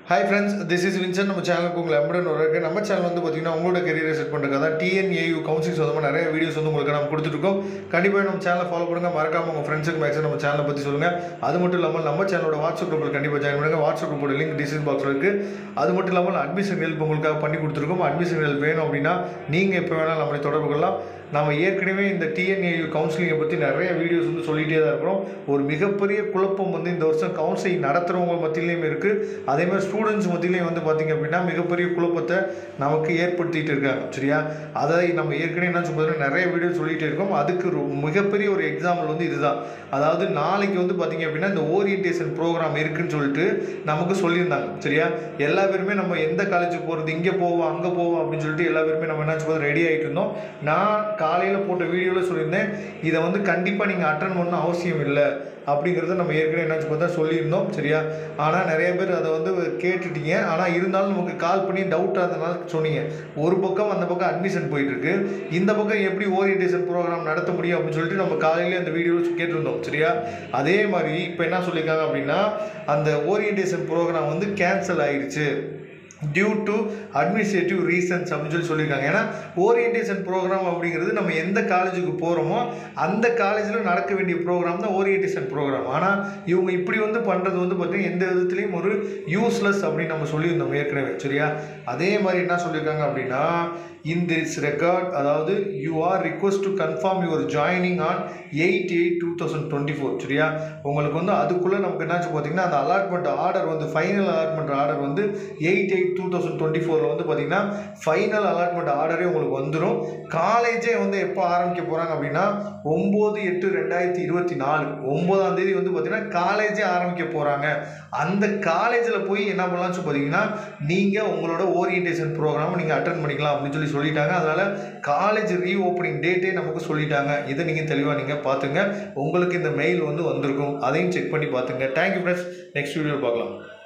hi friends this is Vinson நம்ம சேனலுக்கு உங்களை எம்படன் வரக்கு நம்ம சேனல் வந்து பார்த்தீங்கன்னா உங்களோட கெரியரை செட் பண்ணுறதுக்காக தான் டிஎன்ஏயு கவுன்சிலிங் சொந்தமாக நிறைய வீடியோஸ் வந்து உங்களுக்கு நம்ம கொடுத்துருக்கோம் கண்டிப்பாக நம்ம சேனலை ஃபாலோ பண்ணுங்கள் மறக்காம உங்கள் ஃப்ரெண்ட்ஸுக்கு மேக்ஸிமம் நம்ம சேனலை பற்றி சொல்லுங்கள் அது மட்டும் இல்லாமல் நம்ம சேனலோட வாட்ஸ்அப் குரூப்பில் கண்டிப்பாக ஜாயின் பண்ணுங்கள் வாட்ஸ்அப் குரூப்போட லிங்க் டிஸ்கிரிப்ஷன் பாக்ஸில் இருக்குது அது மட்டும் இல்லாமல் அட்மிஷன் ஹெல்ப் உங்களுக்காக பண்ணி கொடுத்துருக்கோம் அட்மிஷன் ஹெல்ப் வேணும் அப்படின்னா நீங்கள் எப்போ வேணாலும் நம்மளை தொடர்பு கொள்ளலாம் நம்ம ஏற்கனவே இந்த டிஎன்ஏயு கவுன்சிலிங்கை பற்றி நிறைய வீடியோஸ் வந்து சொல்லிகிட்டே தான் இருக்கிறோம் ஒரு மிகப்பெரிய குழப்பம் வந்து இந்த வருஷம் கவுன்சிலிங் நடத்துகிறவங்க மத்தியிலையும் இருக்குது அதே மாதிரி ஸ்டூடெண்ட்ஸ் மத்தியிலையும் வந்து பார்த்திங்க அப்படின்னா மிகப்பெரிய குழப்பத்தை நமக்கு ஏற்படுத்திட்டு இருக்காங்க சரியா அதை நம்ம ஏற்கனவே என்ன சொல்றது நிறைய வீடியோ சொல்லிகிட்டே இருக்கோம் அதுக்கு ஒரு மிகப்பெரிய ஒரு எக்ஸாம்பிள் வந்து இதுதான் அதாவது நாளைக்கு வந்து பார்த்திங்க அப்படின்னா இந்த ஓரியன்டேஷன் ப்ரோக்ராம் இருக்குன்னு சொல்லிட்டு நமக்கு சொல்லியிருந்தாங்க சரியா எல்லா பேருமே நம்ம எந்த காலேஜுக்கு போகிறது இங்கே போவோம் அங்கே போவோம் அப்படின்னு சொல்லிட்டு எல்லா பேருமே நம்ம என்ன சொல்றது ரெடி ஆகிட்டு இருந்தோம் நான் காலையில் போட்ட வீடியோவில் சொல்லியிருந்தேன் இதை வந்து கண்டிப்பாக நீங்கள் அட்டன் பண்ணணும் அவசியம் இல்லை அப்படிங்கிறத நம்ம ஏற்கனவே என்ன பார்த்தா சொல்லியிருந்தோம் சரியா ஆனால் நிறைய பேர் அதை வந்து கேட்டுட்டீங்க ஆனால் இருந்தாலும் நமக்கு கால் பண்ணி டவுட் ஆனதுனால சொன்னீங்க ஒரு பக்கம் அந்த பக்கம் அட்மிஷன் போயிட்டுருக்கு இந்த பக்கம் எப்படி ஓரியன்டேஷன் ப்ரோக்ராம் நடத்த முடியும் அப்படின்னு சொல்லிட்டு நம்ம காலையிலே அந்த வீடியோவில் கேட்டிருந்தோம் சரியா அதே மாதிரி இப்போ என்ன சொல்லியிருக்காங்க அப்படின்னா அந்த ஓரியன்டேஷன் ப்ரோக்ராம் வந்து கேன்சல் ஆயிடுச்சு டியூ டு அட்மினிஸ்ட்ரேட்டிவ் ரீசன்ஸ் அப்படின்னு சொல்லி சொல்லியிருக்காங்க ஏன்னா ஓரியன்டேஷன் ப்ரோக்ராம் அப்படிங்கிறது நம்ம எந்த காலேஜுக்கு போகிறோமோ அந்த காலேஜில் நடக்க வேண்டிய ப்ரோக்ராம் தான் ஓரியன்டேஷன் ப்ரோக்ராம் ஆனால் இவங்க இப்படி வந்து பண்ணுறது வந்து பார்த்தீங்கன்னா எந்த விதத்துலேயும் ஒரு யூஸ்லெஸ் அப்படின்னு நம்ம சொல்லியிருந்தோம் ஏற்கனவே சரியா அதே மாதிரி என்ன சொல்லியிருக்காங்க அப்படின்னா இன் திஸ் ரெக்கார்ட் அதாவது you are request to confirm your joining on eight eight two thousand twenty four சரியா உங்களுக்கு வந்து அதுக்குள்ளே நமக்கு என்னாச்சு பார்த்தீங்கன்னா அந்த அலாட்மெண்ட் ஆர்டர் வந்து ஃபைனல் அலாட்மெண்ட் ஆர்டர் வந்து eight eight two thousand twenty ஃபோரில் வந்து பார்த்தீங்கன்னா ஃபைனல் அலாட்மெண்ட் ஆர்டரே உங்களுக்கு வந்துடும் காலேஜே வந்து எப்போ ஆரம்பிக்க போகிறாங்க அப்படின்னா ஒம்பது எட்டு ரெண்டாயிரத்தி இருபத்தி நாலு ஒம்பதாம் தேதி வந்து பார்த்தீங்கன்னா காலேஜே ஆரம்பிக்க போகிறாங்க அந்த காலேஜில் போய் என்ன பண்ணலாம்னு சொல்லி பார்த்தீங்கன்னா நீங்கள் உங்களோட ஓரியன்டேஷன் ப்ரோக்ராம் நீங்கள் அட்டன் பண்ணிக்கலாம் அப்படின்னு சொல்லி சொல்லிட்டாங்க அதனால் காலேஜ் ரீ ஓப்பனிங் டேட்டே நமக்கு சொல்லிட்டாங்க இதை நீங்கள் தெளிவாக நீங்கள் பார்த்துங்க உங்களுக்கு இந்த மெயில் வந்து வந்திருக்கும் அதையும் செக் பண்ணி பார்த்துங்க தேங்க்யூ ஃப்ரெண்ட்ஸ் நெக்ஸ்ட் வீடியோ பார்க்கலாம்